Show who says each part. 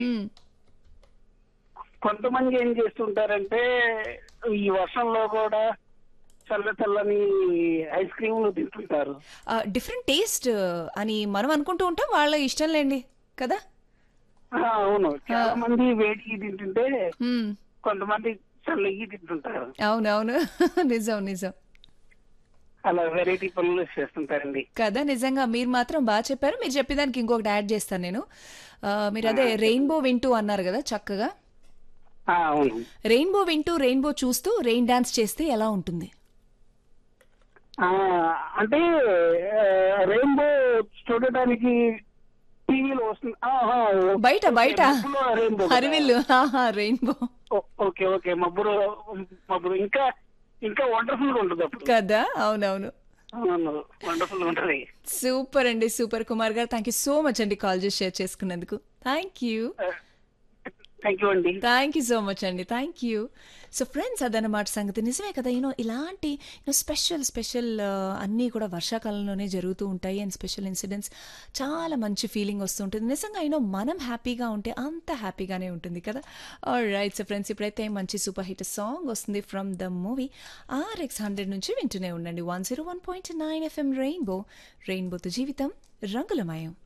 Speaker 1: ఉమ్,
Speaker 2: కొంతమంది ఏం చేస్తుంటారంటే ఈ వర్షంలో కూడా చల్ల చల్లని ఐస్ క్రీమ్లు తింటుంటారు
Speaker 1: ఆ, డిఫరెంట్ టేస్ట్ అని మనం అనుకుంటూ ఉంటాం వాళ్ళ ఇష్టం లేండి కదా
Speaker 2: ఆ, అవును చాలా మంది వేడికి తింటుంటే
Speaker 1: ఉమ్,
Speaker 2: కొంతమంది చల్లగి తింటుంటారు
Speaker 1: అవునవును నిజం నిజం
Speaker 2: అలా వెరైటీ పనులు చేస్తుంటారండి
Speaker 1: కదా నిజంగా మీరు మాత్రం బాగా చెప్పారు మీరు చెప్పేదానికి ఇంకొకటి యాడ్ చేస్తాను నేను ఆ, మీరు అదే రెయిన్బో వింటూ అన్నారు కదా చక్కగా
Speaker 2: ఆ, అవును
Speaker 1: రెయిన్బో వింటూ రెయిన్బో చూస్తూ రెయిన్ డాన్స్ చేస్తే ఎలా ఉంటుంది
Speaker 2: ఆ, అంటే రెయిన్బో చూడటానికి టీవీలో వస్తుంది ఆహా,
Speaker 1: బయట
Speaker 2: ఓకే,
Speaker 1: బయట
Speaker 2: మబ్బులో రెయిన్బో కదా.
Speaker 1: హరివిల్లు ఆహా, రెయిన్బో
Speaker 2: ఓ- ఓకే ఓకే మబ్బులో మబ్బులు ఇంకా ఇంకా వండర్ఫుల్ గా ఉంటుంది అప్పుడు
Speaker 1: కదా అవునవును
Speaker 2: అవును వండర్ఫుల్ గా ఉంటది
Speaker 1: సూపర్ అండి సూపర్ కుమార్ గారు థ్యాంక్ యూ సో మచ్ అండి కాల్ చేసి షేర్ చేసుకున్నందుకు థ్యాంక్ యూ
Speaker 2: థ్యాంక్ యూ అండి
Speaker 1: థ్యాంక్ యూ సో మచ్ అండి థ్యాంక్ యూ సో ఫ్రెండ్స్ అదనమాట సంగతి నిజమే కదా యూనో ఇలాంటి యూనో స్పెషల్ స్పెషల్ అన్నీ కూడా వర్షాకాలంలోనే జరుగుతూ ఉంటాయి అండ్ స్పెషల్ ఇన్సిడెంట్స్ చాలా మంచి ఫీలింగ్ వస్తుంటుంది నిజంగా యూనో మనం హ్యాపీగా ఉంటే అంత హ్యాపీగానే ఉంటుంది కదా రైట్ సో ఫ్రెండ్స్ ఇప్పుడైతే మంచి సూపర్ హిట్ సాంగ్ వస్తుంది from the movie RX hundred నుంచి వింటూనే ఉండండి one zero one point nine FM rainbow రెయిన్బోతో జీవితం రంగులమయం